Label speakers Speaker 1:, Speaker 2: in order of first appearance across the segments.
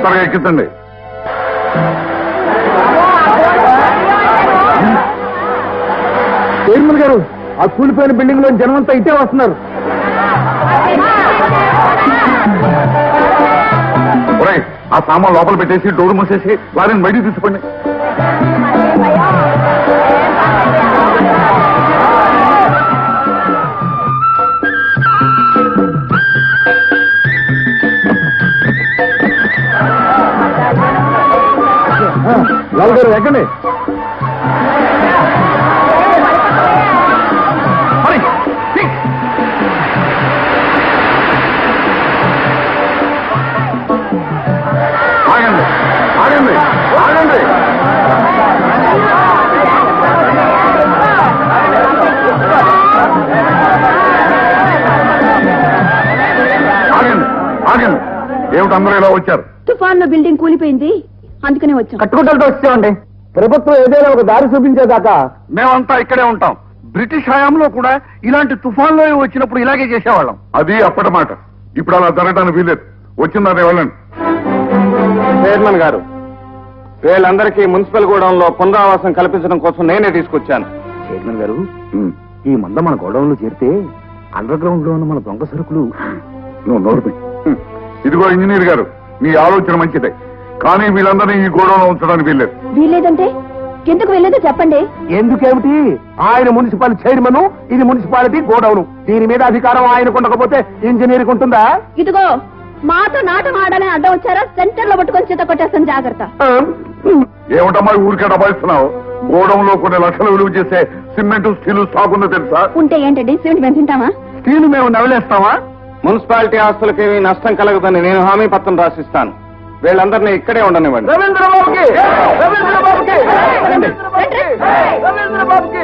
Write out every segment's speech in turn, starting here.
Speaker 1: త్వరగా ఎక్కించండి
Speaker 2: చైర్మన్ గారు ఆ కూలిపోయిన బిల్డింగ్ లో జనం అంతా ఇటే వస్తున్నారు
Speaker 1: ఒరేయ్, ఆ సామాన్ లోపల పెట్టేసి డోర్ మూసేసి వారిని బయటికి తీసుకోండి
Speaker 2: లాల్ గారు ఎక్కండి
Speaker 1: హరి, సిక్. ఆగండి ఆగండి ఆగండి ఆగండి ఆగండి ఏమిటి అందరూ ఇలా వచ్చారు
Speaker 3: తుఫాన్ లో బిల్డింగ్ కూలిపోయింది అందుకనే వచ్చాం
Speaker 2: కట్టుకుంటూ వచ్చామండి ప్రభుత్వం ఏదైనా ఒక దారి చూపించేదాకా
Speaker 1: మేమంతా ఇక్కడే ఉంటాం బ్రిటిష్ హయాంలో కూడా ఇలాంటి తుఫాన్లో వచ్చినప్పుడు ఇలాగే చేసేవాళ్ళం అది అప్పటి మాట ఇప్పుడు అలా జరగడానికి వీలేదు వచ్చిందని వెళ్ళండి
Speaker 4: చైర్మన్ గారు వీళ్ళందరికీ మున్సిపల్ గూడెంలో పునరావాసం కల్పించడం కోసం నేనే తీసుకొచ్చాను
Speaker 2: చైర్మన్ గారు ఈ మంద మన గొడవలు చేరితే అండర్ గ్రౌండ్ లో ఉన్న మన దొంగ సరుకులు
Speaker 1: నువ్వు నోరు హ్మ్. ఇదిగో ఇంజనీర్ గారు మీ ఆలోచన మంచిదే కానీ వీళ్ళందరినీ ఈ గోడౌన్లో ఉంచడానికి వీల్లేదు
Speaker 3: వీల్లేదంటే ఎందుకు వెళ్ళేదో చెప్పండి
Speaker 2: ఎందుకేమిటి ఆయన మున్సిపల్ చైర్మన్ ఇది మున్సిపాలిటీ గోడౌన్ దీని మీద అధికారం ఆయనకు ఉండకపోతే ఇంజనీర్కి ఉంటుందా
Speaker 3: ఇదిగో మాతో నాటం ఆడాలని అడ్డం వచ్చారా సెంటర్ లో పట్టుకొని చేత కొట్టేస్తాను జాగ్రత్త
Speaker 1: ఏమిటమ్మా ఊరికే డబాయిస్తున్నావు గోడౌన్లో కొన్ని లక్షలు విలువ చేసే సిమెంట్ స్టీల్ స్టాక్ ఉందో తెలుసా
Speaker 3: ఉంటే ఏంటండి సిమెంట్ మేము తింటామా
Speaker 2: స్టీల్ మేము నవలేస్తామా
Speaker 4: మున్సిపాలిటీ ఆస్తులకి ఏమీ నష్టం కలగదని నేను హామీ పత్రం రాసిస్తాను వీళ్ళందరినీ ఇక్కడే ఉండనివ్వండి
Speaker 2: రవీంద్రబాబుకి రవీంద్రబాబుకి రవీంద్రబాబుకి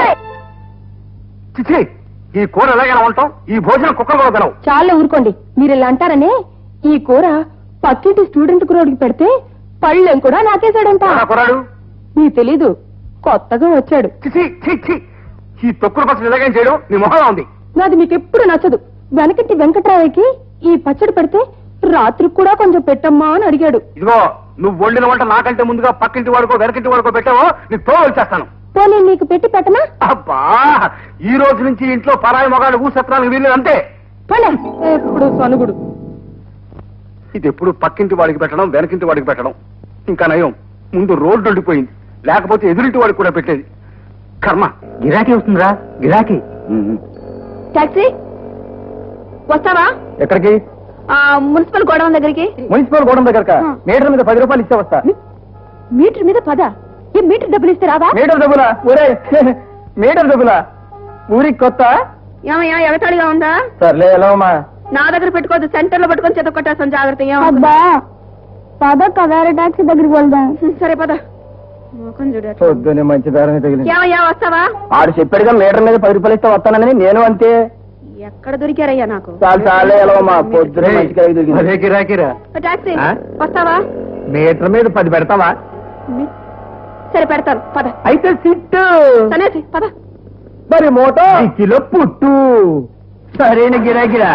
Speaker 2: చిచి ఈ కూర ఎలాగైనా ఉంటాం ఈ భోజనం కుక్కలు కూడా తినవు
Speaker 3: చాలా ఊరుకోండి మీరు ఇలా అంటారనే ఈ కూర పక్కింటి స్టూడెంట్ కురోడికి పెడితే పళ్ళెం కూడా నాకేశాడంట
Speaker 2: ఆ కుర్రాడు
Speaker 3: మీకు తెలీదు కొత్తగా వచ్చాడు
Speaker 2: చిచి చి చి ఈ తొక్కుడు పచ్చడి ఎలాగైనా చేయడం నీ మొహంలో ఉంది
Speaker 3: నాది మీకు ఎప్పుడు నచ్చదు వెనకటి వెంకట్రావయ్యకి ఈ పచ్చడి పెడితే రాత్రికి కూడా కొంచెం పెట్టమ్మా అని అడిగాడు
Speaker 2: ఇదిగో నువ్వు వండిన వంట నాకంటే ముందుగా పక్కింటి వాడుకో వెనకింటి వాడుకో పెట్టావో నీకు తో వచ్చేస్తాను
Speaker 3: పోనీ నీకు పెట్టి పెట్టనా
Speaker 2: అబ్బా ఈ రోజు నుంచి ఇంట్లో పరాయి మొగాడు ఊసత్రానికి వీలు అంతే
Speaker 3: పోలే ఎప్పుడు సనుగుడు
Speaker 2: ఇది ఎప్పుడు పక్కింటి వాడికి పెట్టడం వెనకింటి వాడికి పెట్టడం ఇంకా నయం ముందు రోడ్డు ఉండిపోయింది లేకపోతే ఎదురింటి వాడికి కూడా పెట్టేది కర్మ గిరాకీ వస్తుందిరా గిరాకీ
Speaker 3: టాక్సీ వస్తావా
Speaker 2: ఎక్కడికి
Speaker 3: ఆ, మున్సిపల్ గోడౌన్ దగ్గరికి
Speaker 2: మున్సిపల్ గోడం దగ్గర
Speaker 3: ఆ.
Speaker 2: మీటర్ మీద పది రూపాయలు ఇచ్చే వస్తా
Speaker 3: మీటర్ మీద పద ఏ మీటర్ డబ్బులు ఇస్తే రావా
Speaker 2: మీటర్ డబ్బులా ఊరే మీటర్ డబ్బులా ఊరికి కొత్త
Speaker 3: ఏమయ్యా ఎగతాళిగా ఉందా
Speaker 2: సర్లే ఎలా అమ్మా
Speaker 3: నా దగ్గర పెట్టుకోవద్దు సెంటర్ లో పెట్టుకొని చేత కొట్టేస్తాను జాగ్రత్త ఏం
Speaker 5: అబ్బా పదక్క వేరే టాక్సీ దగ్గరికి వెళ్దాం
Speaker 3: సరే పద ముఖం చూడు ఎట్లా.
Speaker 2: పొద్దునే మంచి దారం తగిలింది
Speaker 3: ఏమయ్యా వస్తావా
Speaker 2: ఆడు చెప్పాడుగా మీటర్ మీద పది రూపాయలు ఇస్తే వస్తానని నేను అంతే
Speaker 3: ఎక్కడ దొరికారయ్యా నాకు
Speaker 2: చాలు చాలే ఎలా అమ్మా పొద్దునే మంచి అదే గిరాకీరా
Speaker 3: టాక్సీ
Speaker 2: ఆ?
Speaker 3: వస్తావా
Speaker 2: మీటర్ మీద పది పెడతావా
Speaker 3: మీ- సరే పెడతాను పద
Speaker 2: అయితే సిట్టు
Speaker 3: తనేసి పద
Speaker 2: మరి మోటో కిలో పుట్టు సరైన గిరాకిరా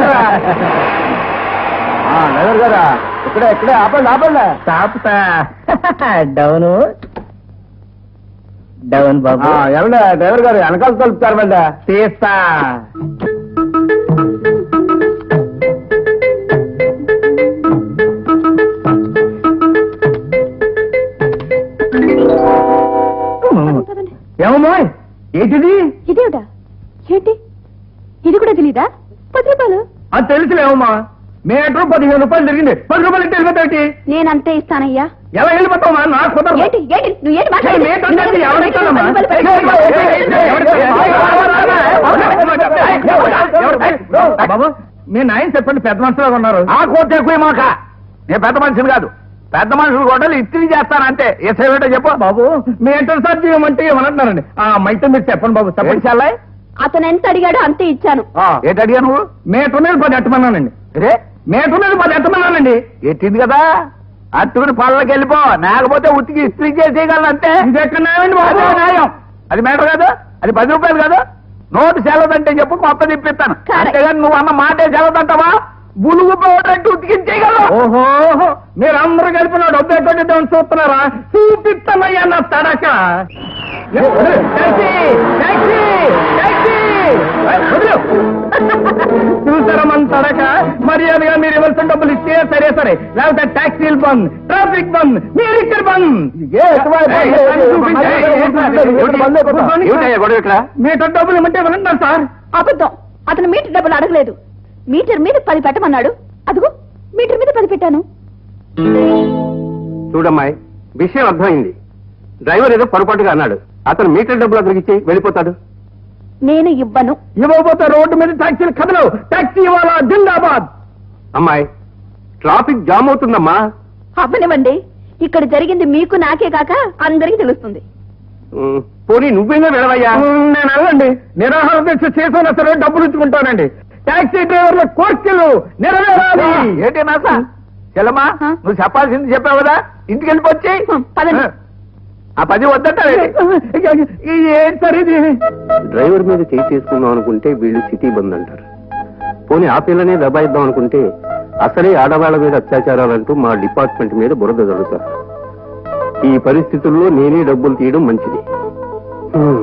Speaker 2: నగర్ గారా ఇక్కడ ఇక్కడ ఆపండి ఆపండి తాపుతా డౌన్ డౌన్ బాబు ఎవడా డ్రైవర్ గారు వెనకాల కలుపుతారు మళ్ళా తీస్తా
Speaker 3: పదండి.
Speaker 2: ఏమమ్మా ఏంటిది
Speaker 3: ఇదేమిటా ఏంటి ఇది కూడా తెలీదా పది రూపాయలు
Speaker 2: అది తెలుసులేమమ్మా మీటర్ పదిహేను రూపాయలు జరిగింది పది రూపాయలు ఇంటి వెళ్ళిపోతాయి
Speaker 3: నేనంతే ఇస్తానయ్యా
Speaker 2: ఎలా వెళ్ళిపోతావా నాకు కుదరదు
Speaker 3: ఏంటి ఏంటి నువ్వు ఏంటి
Speaker 2: ఏ,
Speaker 3: మాట్లాడేది?
Speaker 2: మీటర్ అంటే ఎవరిస్తానమ్మా?
Speaker 3: పది రూపాయలు
Speaker 2: బాబు మీ నాయన చెప్పండి పెద్ద మనుషులుగా ఉన్నారు ఆ కోర్టు ఎక్కువ మాక నేను పెద్ద మనిషిని కాదు పెద్ద మనుషులు కూడా ఇస్త్రీ చేస్తానంటే ఎస్ఐ ఏంటో చెప్పు బాబు మీ ఎంటర్ సార్ చేయమంటే ఏమనంటున్నారండి ఆ మైతే మీరు చెప్పండి బాబు చెప్పండి చాలా
Speaker 3: అతను ఎంత అడిగాడో అంతే ఇచ్చాను
Speaker 2: ఏంటి అడిగా నువ్వు మీటర్ మీద పది ఎట్టమన్నానండి రే మీటర్ మీద పది ఎట్టమన్నానండి ఎట్టింది కదా అట్టుకుని పళ్ళకి వెళ్ళిపో లేకపోతే ఉతికి ఇస్త్రీ చేసేయగలను అంతే అదే న్యాయం అది మీటర్ కాదు అది పది రూపాయలు కాదు నోటు సెలవుదంటే చెప్పు మొత్తం తిప్పిస్తాను
Speaker 3: Correct.
Speaker 2: అంతేగాని నువ్వు అన్న మాటే సెలవుదంటావా బులుగు పోవడానికి ఉతికించేయగలరు ఓహో మీరు అందరూ కలిపి నా డబ్బు ఎక్కడిద్దామని చూస్తున్నారా చూపిస్తామయ్యా నా తడక టాక్సీ! టాక్సీ! టాక్సీ! వదిలు! చూసారా మన తడక మర్యాదగా మీరు ఇవ్వాల్సిన డబ్బులు ఇస్తే సరే సరే లేకపోతే ట్యాక్సీలు బంద్ ట్రాఫిక్ బంద్ మీరు ఇక్కడ బంద్ మీటర్ డబ్బులు ఇవ్వమంటే వినంటారు సార్
Speaker 5: అబద్ధం అతను మీటర్ డబ్బులు అడగలేదు మీటర్ మీద పది పెట్టమన్నాడు అదిగో మీటర్ మీద పది పెట్టాను
Speaker 4: చూడమ్మాయి విషయం అర్థమైంది డ్రైవర్ ఏదో పొరపాటుగా అన్నాడు అతను మీటర్ డబ్బులు అతనికి ఇచ్చి వెళ్ళిపోతాడు
Speaker 5: నేను ఇవ్వను
Speaker 2: ఇవ్వకపోతే రోడ్డు మీద ట్యాక్సీలు కదలవు ట్యాక్సీ వాళ్ళ జిందాబాద్
Speaker 4: అమ్మాయి ట్రాఫిక్ జామ్ అవుతుందమ్మా
Speaker 5: అవ్వనివ్వండి ఇక్కడ జరిగింది మీకు నాకే కాక అందరికీ తెలుస్తుంది
Speaker 4: ఉమ్, పోనీ నువ్వైనా వెళ్ళవయ్యా
Speaker 2: ఉమ్, నేను వెళ్ళండి నిరాహార దీక్ష చేసినా సరే డబ్బులు ఇచ్చుకుంటానండి ట్యాక్సీ డ్రైవర్ల కోర్కెలు నెరవేరాలి ఏంటి నాసా చెల్లమ్మా
Speaker 5: ఆ?
Speaker 2: నువ్వు చెప్పాల్సింది చెప్పావు కదా ఇంటికి వెళ్ళిపోచ్చి
Speaker 5: పదండి.
Speaker 2: ఆ పది వద్దట ఏంటి సార్ ఇది
Speaker 4: డ్రైవర్ మీద చేయి చేసుకుందాం అనుకుంటే వీళ్ళు సిటీ బంద్ అంటారు పోనీ ఆ పిల్లనే దబాయిద్దాం అనుకుంటే అసలే ఆడవాళ్ళ మీద అత్యాచారాలంటూ మా డిపార్ట్మెంట్ మీద బురద జరుగుతారు ఈ పరిస్థితుల్లో నేనే డబ్బులు తీయడం మంచిది హ్మ్.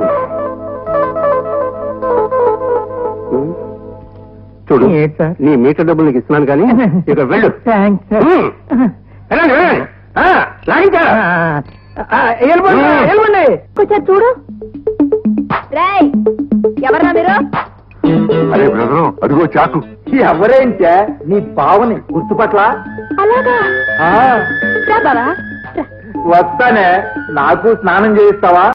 Speaker 4: హ్మ్. చూడు
Speaker 2: ఏంటి సార్?
Speaker 4: నీ మీటర్ డబ్బులు నీకు ఇస్తున్నాను కానీ ఇక వెళ్ళు
Speaker 2: థ్యాంక్స్
Speaker 4: హ్మ్. వెళ్ళండి, వెళ్ళండి. ఆ, లాగించారా?
Speaker 2: వెళ్ళిపోండి వెళ్ళిపోండి
Speaker 5: కొంచెం చూడు రేయ్ ఎవరన్నా మీరు
Speaker 1: అరే బ్రదరు అదిగో చాకు
Speaker 2: ఎవరేంటే నీ బావని గుర్తుపట్ల
Speaker 5: అలాగా రా బావా రా.
Speaker 2: వస్తానే నాకు స్నానం చేయిస్తావా